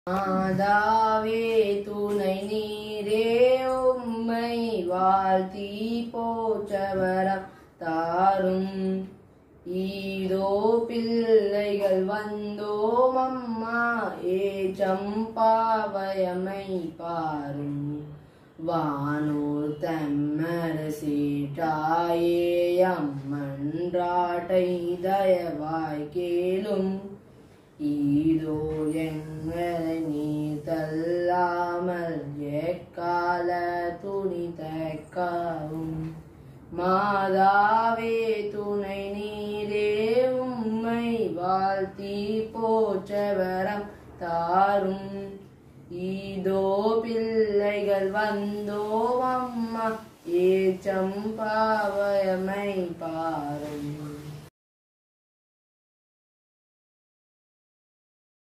மாதாவே துணை நீரே உம்மை வாழ்த்தி போற்றவரம் தாரும் ஈதோ பிள்ளைகள் வந்தோம் அம்மா ஏச்சம் பாவயமை பாரும் வானோர் தம்மர சீட்டாயே அம்மன்றாட்டை தயவாய் கேளும் ஈதோ எங்களை நீ தள்ளாமல் எக்கால துணி தக்காவும் மாதாவே துணை நீரே உம்மை வாழ்த்தி போற்றவரம் தாரும் ஈதோ பிள்ளைகள் வந்தோ அம்மா ஏச்சம் பாவயமை பாரும்